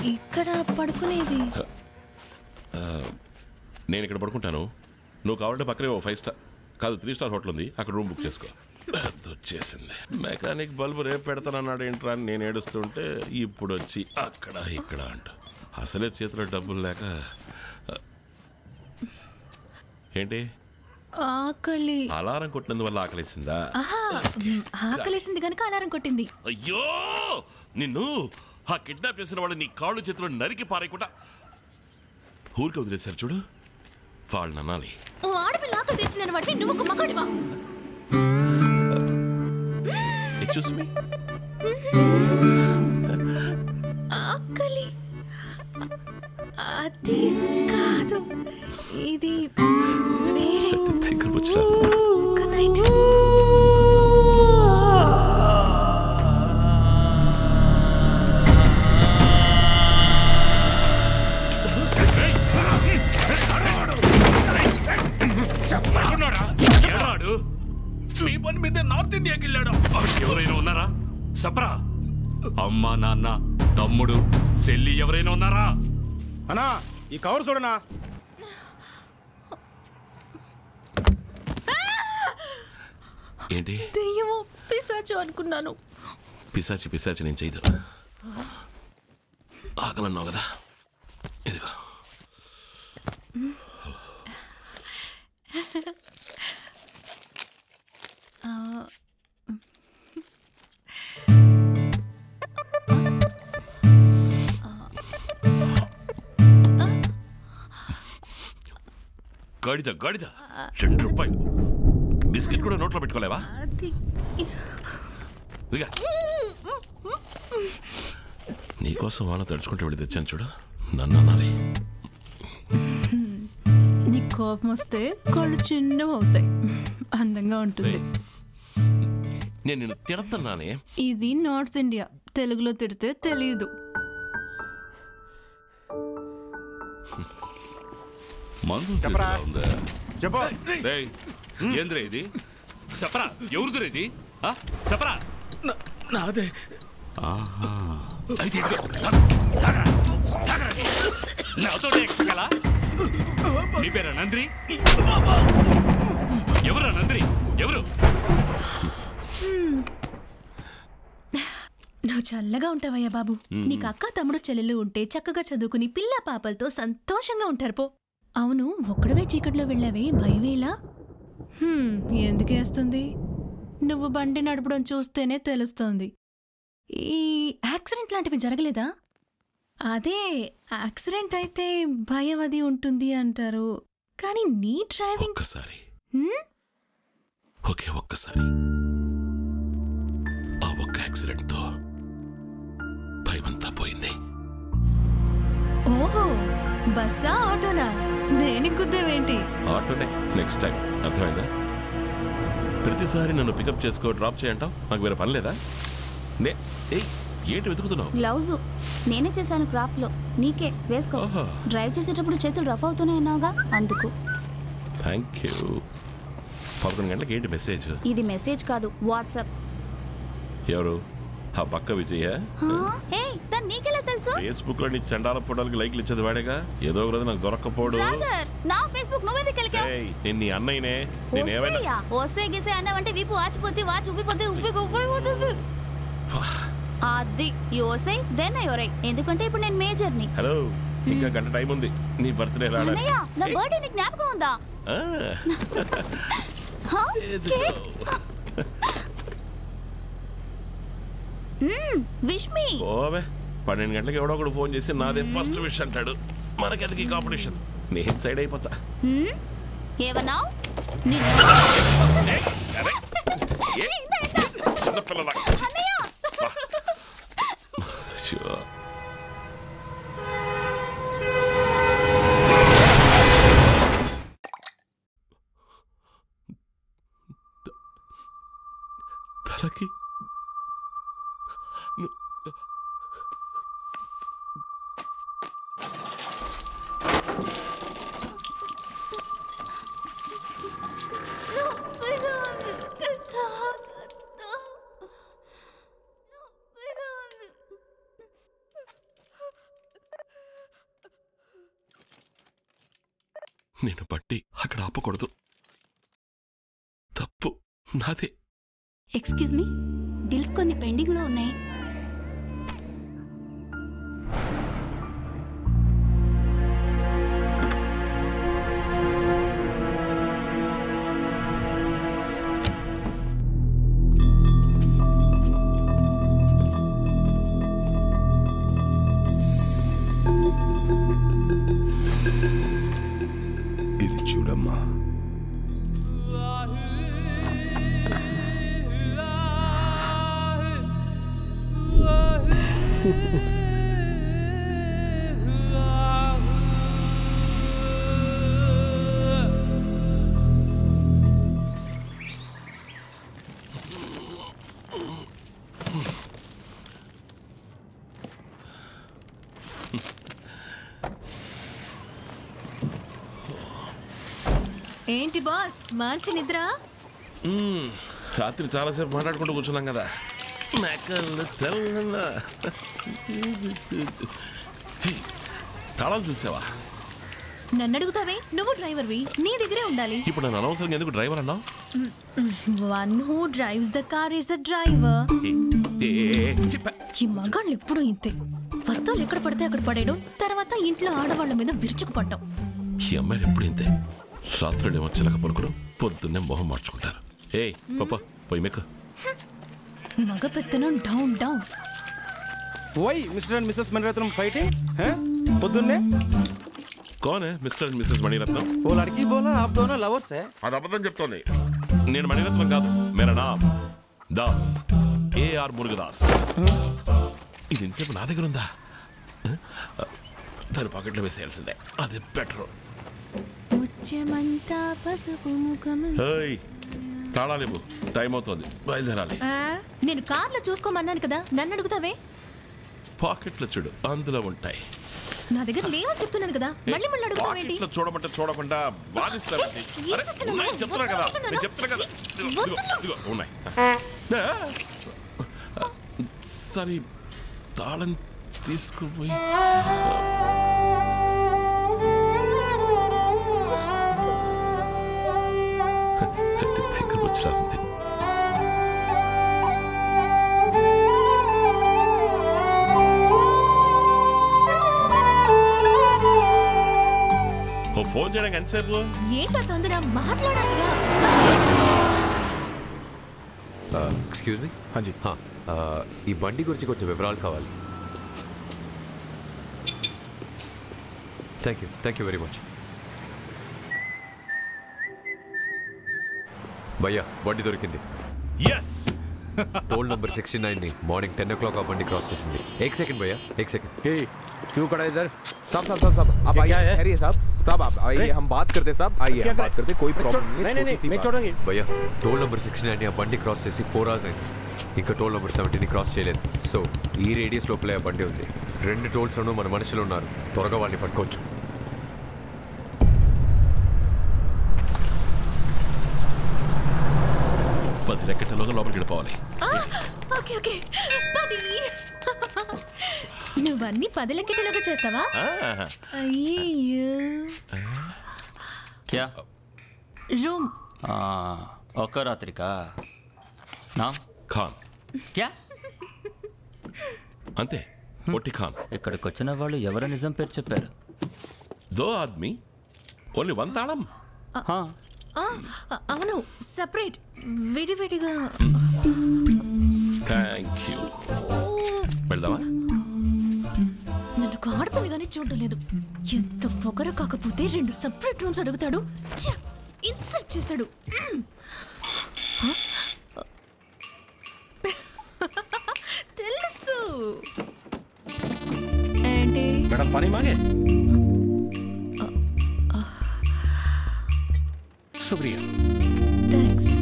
ఇక్కడ పడుకునేది నేను ఇక్కడ పడుకుంటాను నువ్వు కావాలంటే పక్కనే ఓ ఫైవ్ స్టార్ కాదు త్రీ స్టార్ హోటల్ ఉంది అక్కడ రూమ్ బుక్ చేసుకో పెద్ద వచ్చేసింది మెకానిక్ బల్బు రేపు పెడతానన్నాడు ఏంట్రా అని నేను ఏడుస్తుంటే ఇప్పుడు వచ్చి అక్కడ ఇక్కడ అంట అసలే చేతిలో డబ్బులు లేక ఏంటి ఆకలి అలారం కొట్టినందువల్ల ఆకలేసిందా ఆహా మ్, ఆకలేసింది కనుక అలారం కొట్టింది అయ్యో నిన్ను ఆ కిడ్నాప్ చేసిన వాళ్ళు నీ కాళ్ళు చేతిలో నరికి పారేయకుండా ఊరికి వదిలేశారు చూడు వాళ్ళని అనాలి ఓ ఆడపిల్ల ఆకలి తీర్చిన వాడిని నువ్వు ఒక మగాడివా చూసి మీ ఆకలి అది కాదు ఇది వేరే తిక్కలు వచ్చినా గుడ్ నైట్ ఎరాడు మీ పని మీద నార్త్ ఇండియాకి వెళ్ళాడు ఎవరైనా ఉన్నారా సప్రా అమ్మ నాన్న తమ్ముడు చెల్లి ఎవరైనా ఉన్నారా అన్నా ఈ కవర్ చూడనా ఏంటి దెయ్యమో పిశాచు అనుకున్నాను పిశాచి పిశాచి నేను చేయదు ఆకలన్నావు కదా ఇదిగో గాడిద గాడిద రెండు రూపాయలు బిస్కెట్ కూడా నోట్లో పెట్టుకోలేవా అది ఇదిగా నీకోసం వాన తడుచుకుంటూ వెళ్ళి తెచ్చాను చూడు నన్ను అనాలి నీకు కోపం వస్తే కళ్ళు చిన్నవి అవుతాయి అందంగా ఉంటుంది నేను నిన్ను తిడతన్నానే ఇది నార్త్ ఇండియా తెలుగులో తిడితే తెలియదు మందు చెప్పరా? ఉందా చెప్పు రేయ్, ఏందిరా ఇది చెప్పరా ఎవరిదిరా ఇది ఆ? చెప్పరా నాదే అయితే ఇదిగో. తాగరా, తాగరా. నాతో ఎక్కగల నీ పేరా నంద్రి ఎవరా నంద్రి ఎవరు నువ్వు చల్లగా ఉంటావయ్యా బాబు నీకు అక్క తమ్ముడు చెల్లెలు ఉంటే చక్కగా చదువుకుని పిల్ల పాపలతో సంతోషంగా ఉంటారు పో అవును ఒక్కడవే చీకట్లో వెళ్ళావే భయమేలా హ్మ్, ఎందుకేస్తుంది నువ్వు బండి నడపడం చూస్తేనే తెలుస్తోంది ఈ యాక్సిడెంట్ లాంటివి జరగలేదా అదే యాక్సిడెంట్ అయితే భయం అది ఉంటుంది అంటారు కానీ నీ డ్రైవింగ్ ఒక్కసారి హ్మ్? ఒకే ఒక్కసారి ఆ ఒక్క యాక్సిడెంట్తో భయమంతా పోయింది ఓహో బస్సా ఆటోనా దేనికి గుద్దేవేంటి ఆటోనే నెక్స్ట్ టైం అర్థమైందా ప్రతిసారి నన్ను పికప్ చేసుకో డ్రాప్ చేయంటావు నాకు వేరే పని లేదా నే ఏయ్ ఏంటి వెతుకుతున్నావు గ్లౌజు నేనే చేశాను క్రాఫ్ట్ లో నీకే వేసుకో ఓహో. డ్రైవ్ చేసేటప్పుడు చేతులు రఫ్ అవుతూనే అన్నావుగా అందుకు థ్యాంక్ యూ పదకొండు గంటలకు ఏంటి మెసేజ్ ఇది మెసేజ్ కాదు వాట్సాప్ ఎవరు ఆ పక్క విజయ ఏ దాన్ని నీకెలా తెలుసు ఫేస్బుక్ లో నీ చండాల ఫోటోలకి లైక్లు ఇచ్చేది వాడేగా ఏదో ఒక రోజు నాకు దొరక్కపోడు బ్రదర్ నా ఫేస్బుక్ నువ్వెందుకు కలిగావు ఏయ్, నేను నీ అన్నయ్యనే నేను ఏమైనా ఓసేయా ఓసే గిసే అన్నావంటే వీపు వాచిపోతే వాచి ఉబ్బిపోతే ఉబ్బి ఉబ్బిపోతుంది అది యోసై దెన్ యోరై ఎందుకంటే ఇప్పుడు నేను మేజర్ని హలో ఇంకా గంట టైం ఉంది నీ బర్త్డే రాడా అన్నయ్య నా బర్త్డే నీకు జ్ఞాపకం ఉందా ఆ, హా? ఇదిగో. విష్ మీ ఓవే పన్నెండు గంటలకు ఎవడో ఒకడు ఫోన్ చేసి నాదే ఫస్ట్ విష్ అంటాడు మనకెందుకు కాంపిటీషన్ నేను సైడ్ అయిపోతా ఏమన్నా నిన్ను ఏయ్, అరే, ఏ, చిన్నపిల్లల అన్నయ్య Sure. తలకి ను- నొప్పిగా ఉంది. తాగొద్దు. నొప్పిగా ఉంది. నేను బట్టి అక్కడ ఆపకూడదు తప్పు నాదే ఎక్స్క్యూజ్ మీ బిల్స్ కొన్ని పెండింగ్ లో ఉన్నాయి ఇది చూడమ్మా ఏంటి బాస్ మంచి నిద్ర రాత్రి చాలాసేపు మాట్లాడుకుంటూ కూర్చున్నాం కదా మెక్కలు తెల్ల హే, తాళాలు చూసావా నన్ను అడుగుతావే నువ్వు డ్రైవర్వి నీ దగ్గరే ఉండాలి ఇప్పుడు నన్ను అనవసరంగా ఎందుకు డ్రైవర్ అన్నావు one who drives the car is a driver ఏ, ఏ, ఏ, చి, ప- ఈ మగాళ్ళు ఎప్పుడూ ఇంతే వస్తువులు ఎక్కడ పడితే అక్కడ పడేయడం తర్వాత ఇంట్లో ఆడవాళ్ళ మీద విరుచుకుపడ్డం ఈ అమ్మాయిలు ఎప్పుడు ఇంతే రాత్రుడేమో చిలక పలుకుడు పొద్దున్నే మొహం మార్చుకుంటారు ఏ పాప పోయి మెక్కు మగ పెత్తనం డౌన్ డౌన్ वही Mr and Mrs Maniratnam fighting हैं పొద్దున్నే కోనే మిస్టర్ అండ్ మిస్సెస్ మణిరత్నం वो लड़की बोला आप दोनों लवर्स है అది అబద్ధం చెప్తోంది నేను మణిరత్నం కాదు మేరా నామ్ దాస్ ఏఆర్ మురుగదాస్ ఇది ఇంతసేపు నా దగ్గర ఉందా దాని పాకెట్లో వేసేయాల్సిందే అది బెటర్ ముత్యమంతా పసుపు ముఖము హేయ్ తాళాలు ఇవ్వు టైం అవుతుంది బయలుదేరాలి ఆ, నేను కార్లో చూసుకోమన్నాను కదా నన్ను అడుగుతావే పాకెట్లో చూడు అందులో ఉంటాయి నా దగ్గర లేవని చెప్తున్నాను కదా మళ్ళీ మళ్ళీ అడుగుతావేంటి పాకెట్లో చూడమంటే చూడకుండా వాదిస్తారండి ఏం అరే, చేస్తున్నావు? ఉన్నాయని చెప్తున్నా కదా వద్దు నేను చెప్తున్నా కదా ఇదిగో, ఇదిగో, వద్దు. ఇదిగో, ఉన్నాయి సరే తాళం తీసుకుపోయి దగ్గరకు వచ్చిరా ఉంది ఓ ఫోన్ చేయడానికి ఎంతసేపు ఏంటా తొందర మాట్లాడాలిగా ఎక్స్క్యూజ్ మీ హాజీ ఈ బండి గురించి కొంచెం వివరాలు కావాలి thank you thank you very much భయ్యా బండి దొరికింది yes toll number sixty nine ని మార్నింగ్ టెన్ ఓ క్లాక్ ఆ బండి క్రాస్ చేసింది ఏక్ సెకండ్ భయ్యా ఏక్ సెకండ్ हे क्यों खड़ा इधर साहब साहब साहब साहब आप क्या- क्या आइए है? ठहरिए साहब साहब आप आइए नहीं। हम बात करते हैं साहब आइए क्या हम करे? बात करते हैं कोई मैं प्रॉब्लम छोड़- नहीं नहीं नहीं छोटी सी नहीं मैं बात। छोड़ूंगी భయ్యా టోల్ నెంబర్ సిక్స్టీ నైన్ ఆ బండి క్రాస్ చేసి ఫోర్ అవర్స్ అయింది ఇంకా టోల్ నెంబర్ సెవెంటీని క్రాస్ చేయలేదు సో ఈ రేడియస్ లోపలే ఆ బండి ఉంది రెండు టోల్స్లోనూ మన మనుషులు ఉన్నారు త్వరగా వాళ్ళని పట్టుకోవచ్చు పది లెక్కటలోగా లోపలికి వెళ్ళిపోవాలి ఓకే ఓకే పది నువ్వన్నీ పది లెక్కటలోగా చేస్తావా ఆ, అయ్యో क्या రూమ్ हाँ ఒక్క రాత్రికా నా ఖాన్ క్యా అంతే ఒట్టి ఖాన్ ఇక్కడికి వచ్చిన వాళ్ళు ఎవరు నిజం పేరు చెప్పారు దో ఆద్మీ ఓన్లీ వన్ తాళం హా, ఆ, అవును సపరేట్ విడివిడిగా థ్యాంక్ యూ వెళ్దామా నన్ను ఆడపిల్లగానే చూడలేదు ఎంత పొగరు కాకపోతే రెండు సపరేట్ రూమ్స్ అడుగుతాడు ఇన్సల్ట్ చేశాడు మ్మ్. హ? తెలుసు ఏంటి मैडम पानी मांगे शुक्रिया థ్యాంక్స్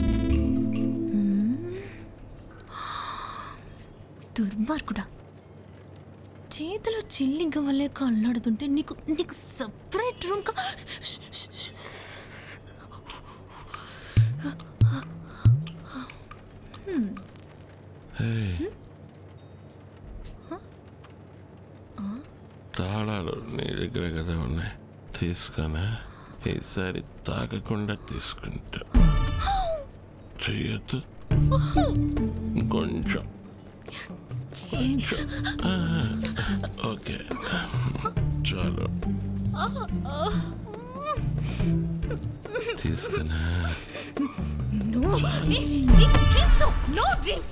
దుర్మార్గుడా చేతిలో చిల్లింక వల్లే కళ్ళాడుతుంటే నీకు నీకు సపరేట్ రూమ్ కా తాళాలు నీ దగ్గర కదా ఉన్నాయి తీసుకున్నా ఈసారి తాగకుండా తీసుకుంటా చేయొద్దు కొంచెం కొంచెం ఆ, ఓకే చాలు తీసుకున్నా No, dreams, no, no dreams.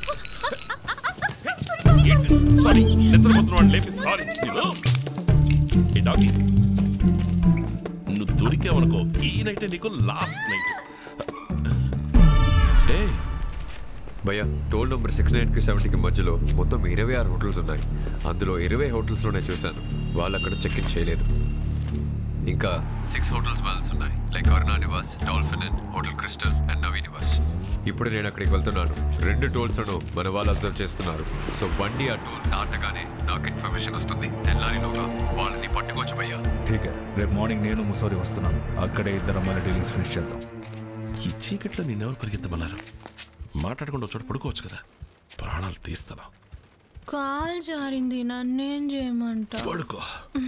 Sorry నిద్రపోతున్నాడు లేపి సారీ ఈ డాగి నువ్వు దొరికావనుకో ఈ నైట్ నీకు లాస్ట్ నైట్ ఏ భయ్యా టోల్ నెంబర్ సిక్స్ నైన్కి సెవెంటీకి మధ్యలో మొత్తం ఇరవై ఆరు హోటల్స్ ఉన్నాయి అందులో ఇరవై హోటల్స్లోనే చూశాను వాళ్ళు అక్కడ చెక్ ఇన్ చేయలేదు ఇంకా సిక్స్ హోటల్స్ బ్యాలెన్స్ ఉన్నాయి like Aruna Nivas Dolphin and hotel Crystal and Navi Nivas ఇప్పుడు నేను అక్కడికి వెళ్తున్నాను రెండు టోల్స్ను మన వాళ్ళు అబ్జర్వ్ చేస్తున్నారు సో బండి ఆ టోల్ దాటగానే నాకు ఇన్ఫర్మేషన్ వస్తుంది తెల్లారిలోగా వాళ్ళని పట్టుకోవచ్చు భయ్యా ఠీక్ హై. రేపు మార్నింగ్ నేను ముసోరి వస్తున్నాను అక్కడే ఇద్దరం మన డీలింగ్స్ ఫినిష్ చేద్దాం ఈ చీకట్లో నిన్నెవరు పరిగెత్తమన్నారు మాట్లాడకుండా ఒక చోట పడుకోవచ్చు కదా ప్రాణాలు తీస్తాను కాల్ జారింది నన్నేం చేయమంటా పడుకో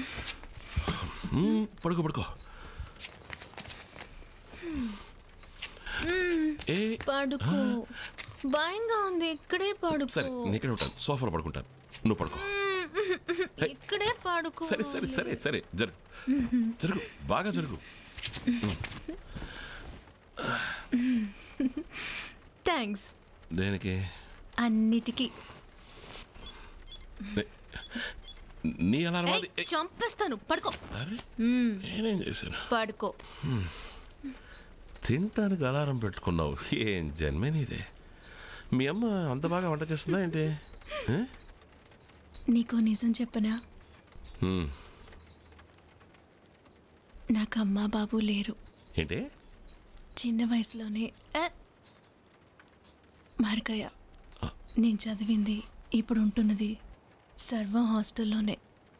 మ్మ్, పడుకో పడుకో ఏ పడుకో భయంగా ఉంది ఇక్కడే పడుకో సరే నేను ఇక్కడే ఉంటాను సోఫాలో పడుకుంటాను నువ్వు పడుకో ఇక్కడే పడుకో సరే సరే సరే సరే జరుగు జరుగు బాగా జరుగు థ్యాంక్స్ దేనికి అన్నిటికీ నీ అలారం ఏయ్, అది ఏ, చంపేస్తాను పడుకో అరే మ్మ్, నేనేం చేశాను పడుకో తినటానికి అలారం పెట్టుకున్నావు ఏం జన్మే నీదే మీ అమ్మ అంత బాగా వంట చేస్తుందా ఏంటి ఏ? నీకో నిజం చెప్పనా హ్మ్. నాకు అమ్మా బాబు లేరు ఏంటి చిన్న వయసులోనే ఏ, మార్కయ్య నేను చదివింది ఇప్పుడు ఉంటున్నది సర్వం హాస్టల్లోనే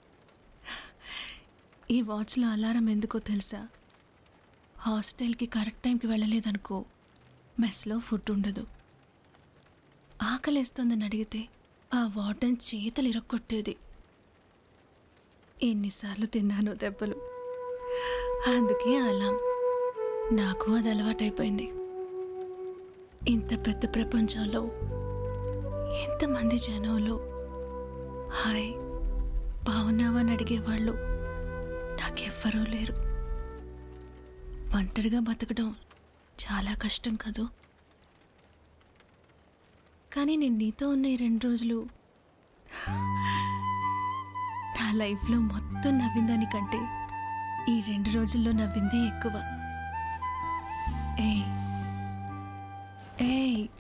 ఈ వాచ్లో అలారం ఎందుకో తెలుసా హాస్టల్కి కరెక్ట్ టైంకి వెళ్ళలేదనుకో మెస్లో ఫుడ్ ఉండదు ఆకలేస్తోందని అడిగితే ఆ వార్డెన్ చేతులు ఇరక్కొట్టేది ఎన్నిసార్లు తిన్నానో దెబ్బలు అందుకే అలాం నాకు అది అలవాటైపోయింది ఇంత పెద్ద ప్రపంచంలో ఎంతమంది జనంలో హాయ్ బాగున్నావా అని అడిగేవాళ్ళు నాకెవ్వరూ లేరు ఒంటరిగా బతకడం చాలా కష్టం కదూ కానీ నేను నీతో ఉన్న ఈ రెండు రోజులు నా లైఫ్లో మొత్తం నవ్విందని కంటే ఈ రెండు రోజుల్లో నవ్విందే ఎక్కువ ఏయ్ ఏయ్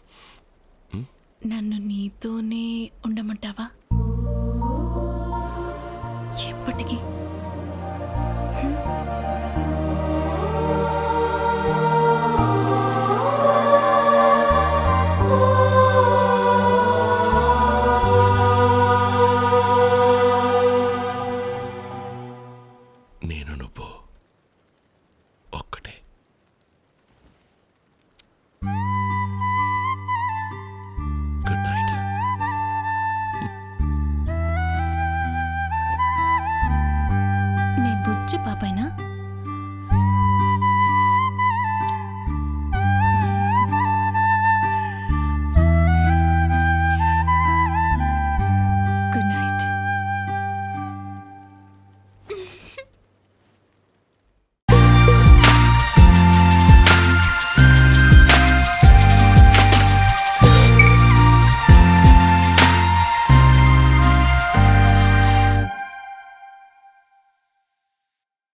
నన్ను నీతోనే ఉండమంటావా ఎప్పటికీ నేను నువ్వు ఒక్కటే గుడ్ నైట్ నేను బుజ్జి పాపైనా